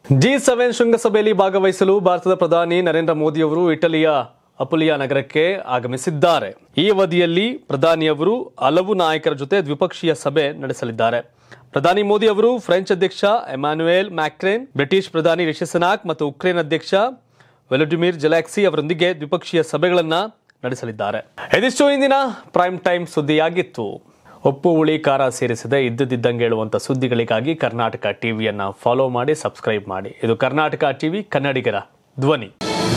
G seven ಶೃಂಗಸಭೆಯಲ್ಲಿ ಭಾಗವಹಿಸಲು ಭಾರತದ ಪ್ರಧಾನಿ ನರೇಂದ್ರ ಮೋದಿಯವರು ಇಟಲಿಯ ಅಪುಲಿಯಾ ನಗರಕ್ಕೆ ಆಗಮಿಸಿದ್ದಾರೆ ಈ ಅವಧಿಯಲ್ಲಿ ಪ್ರಧಾನಿಯವರು ಹಲವು ನಾಯಕರ ಜೊತೆ ದ್ವಿಪಕ್ಷೀಯ ಸಭೆ ನಡೆಸಲಿದ್ದಾರೆ ಪ್ರಧಾನಿ ಮೋದಿ ಅವರು ಫ್ರೆಂಚ್ ಅಧ್ಯಕ್ಷ ಎಮ್ಯಾನ್ಯುಯಲ್ ಮ್ಯಾಕ್ರೇನ್ ಬ್ರಿಟಿಷ್ ಪ್ರಧಾನಿ ರಿಷಿ ಸನಾಕ್ ಮತ್ತು ಉಕ್ರೇನ್ ಅಧ್ಯಕ್ಷ ವೆಲಡಿಮಿರ್ ಜೆಲಾಕ್ಸಿ ಅವರೊಂದಿಗೆ ದ್ವಿಪಕ್ಷೀಯ ಸಭೆಗಳನ್ನ ನಡೆಸಲಿದ್ದಾರೆ ಇದಿಷ್ಟು ಇಂದಿನ ಪ್ರೈಮ್ ಟೈಮ್ ಸುದ್ದಿಯಾಗಿತ್ತು ಒಪ್ಪು ಹುಳಿ ಖಾರ ಸೇರಿಸದೆ ಇದ್ದದಿದ್ದಂಗೆ ಹೇಳುವಂತ ಸುದ್ದಿಗಳಿಗಾಗಿ ಕರ್ನಾಟಕ ಟಿವಿಯನ್ನ ಫಾಲೋ ಮಾಡಿ ಸಬ್ಸ್ಕ್ರೈಬ್ ಮಾಡಿ ಇದು ಕರ್ನಾಟಕ ಟಿವಿ ಕನ್ನಡಿಗರ ಧ್ವನಿ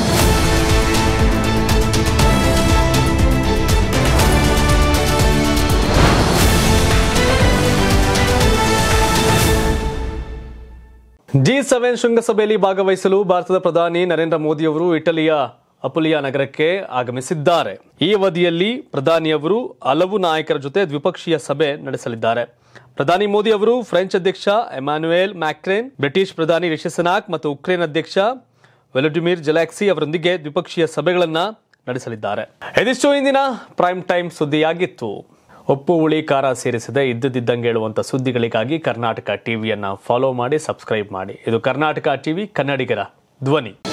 ಜಿ ಸೆವೆನ್ ಶೃಂಗಸಭೆಯಲ್ಲಿ ಭಾಗವಹಿಸಲು ಭಾರತದ ಪ್ರಧಾನಿ ನರೇಂದ್ರ ಮೋದಿಯವರು ಇಟಲಿಯ ಅಪುಲಿಯಾ ನಗರಕ್ಕೆ ಆಗಮಿಸಿದ್ದಾರೆ ಈ ಅವಧಿಯಲ್ಲಿ ಪ್ರಧಾನಿಯವರು ಹಲವು ನಾಯಕರ ಜೊತೆ ದ್ವಿಪಕ್ಷೀಯ ಸಭೆ ನಡೆಸಲಿದ್ದಾರೆ ಪ್ರಧಾನಿ ಮೋದಿ ಅವರು ಫ್ರೆಂಚ್ ಅಧ್ಯಕ್ಷ ಎಮ್ಯಾನ್ಯುಯಲ್ ಮ್ಯಾಕ್ರೇನ್ ಬ್ರಿಟಿಷ್ ಪ್ರಧಾನಿ ರಿಷಿ ಸನಾಕ್ ಮತ್ತು ಉಕ್ರೇನ್ ಅಧ್ಯಕ್ಷ ವೆಲಡಿಮಿರ್ ಜೆಲಾಕ್ಸಿ ಅವರೊಂದಿಗೆ ದ್ವಿಪಕ್ಷೀಯ ಸಭೆಗಳನ್ನ ನಡೆಸಲಿದ್ದಾರೆ ಇದಿಷ್ಟು ಇಂದಿನ ಪ್ರೈಮ್ ಟೈಮ್ ಸುದ್ದಿಯಾಗಿತ್ತು ಒಪ್ಪು ಹುಳಿ ಖಾರ ಸೇರಿಸದೆ ಇದ್ದದಿದ್ದಂಗೆ ಹೇಳುವಂತ ಸುದ್ದಿಗಳಿಗಾಗಿ ಕರ್ನಾಟಕ ಟಿವಿಯನ್ನ ಫಾಲೋ ಮಾಡಿ ಸಬ್ಸ್ಕ್ರೈಬ್ ಮಾಡಿ ಇದು ಕರ್ನಾಟಕ ಟಿವಿ ಕನ್ನಡಿಗರ ಧ್ವನಿ